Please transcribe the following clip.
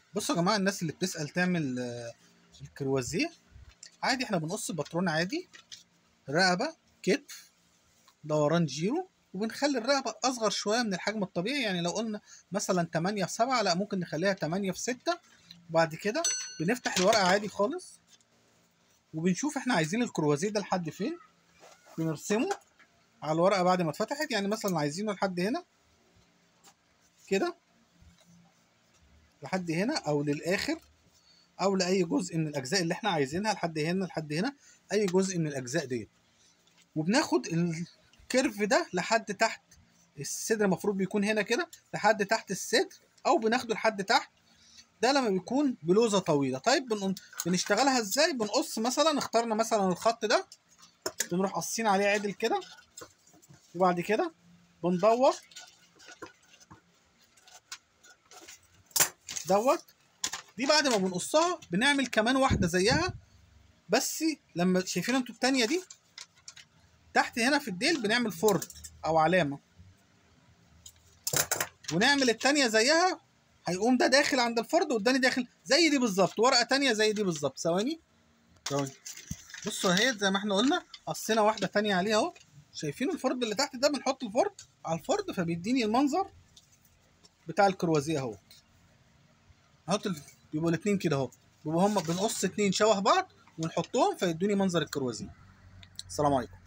بصوا يا جماعه الناس اللي بتسال تعمل آه، الكروازيه عادي احنا بنقص باترون عادي رقبه كتف دوران جيرو وبنخلي الرقبه اصغر شويه من الحجم الطبيعي يعني لو قلنا مثلا 8 في 7 لا ممكن نخليها 8 في 6 وبعد كده بنفتح الورقه عادي خالص وبنشوف احنا عايزين الكروازيه ده لحد فين بنرسمه على الورقه بعد ما اتفتحت يعني مثلا عايزينه لحد هنا كده لحد هنا او للاخر او لاي جزء من الاجزاء اللي احنا عايزينها لحد هنا لحد هنا اي جزء من الاجزاء ديت وبناخد الكيرف ده لحد تحت الصدر المفروض بيكون هنا كده لحد تحت الصدر او بناخده لحد تحت ده لما بيكون بلوزه طويله طيب بن... بنشتغلها ازاي بنقص مثلا اخترنا مثلا الخط ده بنروح قاصين عليه عدل كده وبعد كده بندور دوت دي بعد ما بنقصها بنعمل كمان واحده زيها بس لما شايفين انتوا التانية دي تحت هنا في الديل بنعمل فرد او علامه ونعمل التانية زيها هيقوم ده داخل عند الفرد والتاني داخل زي دي بالظبط ورقه تانية زي دي بالظبط ثواني ثواني بصوا اهي زي ما احنا قلنا قصينا واحده تانية عليها اهو شايفين الفرد اللي تحت ده بنحط الفرد على الفرد فبيديني المنظر بتاع الكروازيه اهو احط ال- بيبقوا الاتنين كده اهو بيبقوا هم بنقص اتنين شبه بعض ونحطهم فيدوني منظر الكروازيه السلام عليكم